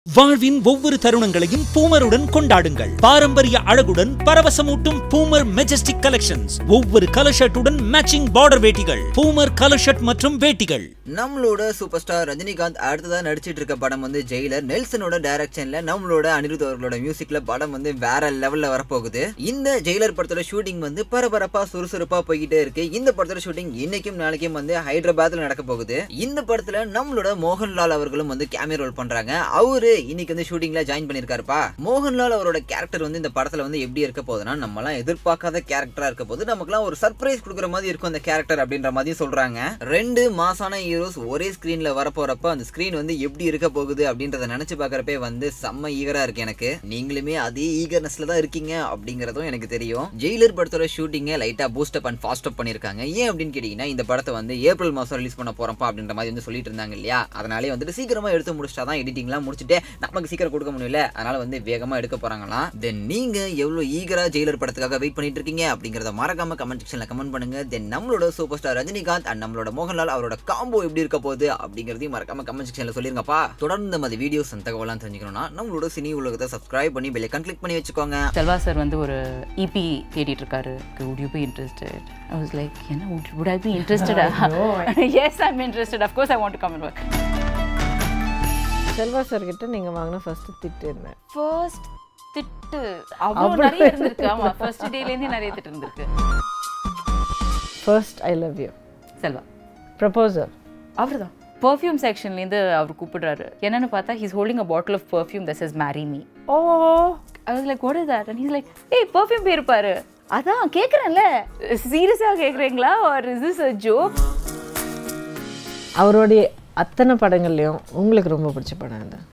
வாழ்வின் ஒவ்வொரு தருணங்களையும் பூமருடன் கொண்டாடுங்கள் பாரம்பரிய அழகுடன் பரவசமூட்டும் பூமர் மெஜஸ்டிக் கலெக்ஷன்ஸ் ஒவ்வொரு கலர் ஷர்ட்டுடன் மேட்சிங் பார்டர் வேட்டிகள் பூமர் கலர் ஷர்ட் மற்றும் வேட்டிகள் நம்மளோட சூப்பர் ஸ்டார் ரஜினிகாந்த் அடுத்ததா நடிச்சிட்டு இருக்க படம் வந்து ஜெயிலர் நெல்சனோட டைரக்ஷன்ல நம்மளோட அனிருத் அவர்களோட மியூசிக்ல படம் வந்து வேற லெவல்ல வரப்போகுது இந்த ஜெயிலர் படத்தோட ஷூட்டிங் வந்து பரபரப்பா சுறுசுறுப்பா போய்கிட்டே இருக்கு இந்த படத்தோட ஷூட்டிங் இன்னைக்கும் நாளைக்கும் வந்து ஹைதராபாத்ல நடக்க போகுது இந்த படத்துல நம்மளோட மோகன்லால் அவர்களும் வந்து கேமியோ ரோல் பண்றாங்க அவரு இன்னைக்கு வந்து ஷூட்டிங்ல ஜாயின் பண்ணிருக்காருப்பா மோகன்லால் அவரோட கேரக்டர் வந்து இந்த படத்துல வந்து எப்படி இருக்க போகுதுன்னா நம்மலாம் எதிர்பார்க்காத கேரக்டரா இருக்க போது நமக்குலாம் ஒரு சர்ப்ரைஸ் கொடுக்குற மாதிரி இருக்கும் அந்த கேரக்டர் அப்படின்ற மாதிரி சொல்றாங்க ரெண்டு மாசான ஹீரோஸ் ஒரே ஸ்கிரீன்ல வரப்போறப்ப அந்த ஸ்கிரீன் வந்து எப்படி இருக்க போகுது அப்படின்றத நினைச்சு பார்க்கறப்பே வந்து செம்ம ஈகரா இருக்கு எனக்கு நீங்களுமே அதே ஈகர்னஸ்ல தான் இருக்கீங்க அப்படிங்கறதும் எனக்கு தெரியும் ஜெயிலர் படத்தோட ஷூட்டிங்கை லைட்டா boost up and fast up பண்ணிருக்காங்க ஏன் அப்படின்னு கேட்டீங்கன்னா இந்த படத்தை வந்து ஏப்ரல் மாசம் ரிலீஸ் பண்ண போறோம்ப்பா அப்படின்ற மாதிரி வந்து சொல்லிட்டு இருந்தாங்க இல்லையா அதனாலே வந்துட்டு சீக்கிரமா எடுத்து முடிச்சிட்டா தான் எடிட்டிங்லாம் முடிச்சுட்டு நமக்கு சீக்கிரம் கொடுக்க முடியல அதனால வந்து வேகமா எடுக்க போறாங்களாம் தென் நீங்க எவ்வளவு ஈகரா ஜெயிலர் படத்துக்காக வெயிட் பண்ணிட்டு இருக்கீங்க அப்படிங்கறத மறக்காம கமெண்ட் செக்ஷன்ல கமெண்ட் பண்ணுங்க தென் நம்மளோட சூப்பர் ஸ்டார் ரஜினிகாந்த் அண்ட் நம்மளோட மோகன்லால் அவரோட காம்போ எப்படி இருக்க போகுது அப்படிங்கறதையும் மறக்காம கமெண்ட் செக்ஷன்ல சொல்லிருங்கப்பா தொடர்ந்து இந்த மாதிரி வீடியோஸ் அந்த தகவலாம் தெரிஞ்சுக்கணும்னா நம்மளோட சினி உலகத்தை சப்ஸ்கிரைப் பண்ணி பெல்லைக்கன் கிளிக் பண்ணி வச்சுக்கோங்க செல்வா சார் வந்து ஒரு இபி தேடிட்டு இருக்காரு would you be interested i was like என்ன would, would i be interested yes i'm interested of course i want to come and work Selva sir கிட்ட நீங்க வாங்கின ஃபர்ஸ்ட் திட்டு என்ன first திட்டு அவ்வளோ நிறைய இருந்திருக்கு ஆமா ஃபர்ஸ்ட் டேலேருந்தே நிறைய திட்டு இருந்திருக்கு first I love you Selva proposal அவர்தான் பர்ஃப்யூம் செக்ஷன்லேருந்து அவர் கூப்பிடுறாரு என்னன்னு பார்த்தா he's holding a bottle of perfume this is marry me oh I was like, what is that? And he's like, ஏய் பர்ஃப்யூம் பேர் பாரு அதான் கேட்குறேன்ல சீரியஸாக கேட்குறீங்களா or is this a joke அவருடைய அத்தனை படங்கள்லையும் உங்களுக்கு ரொம்ப பிடிச்ச படம் என்ன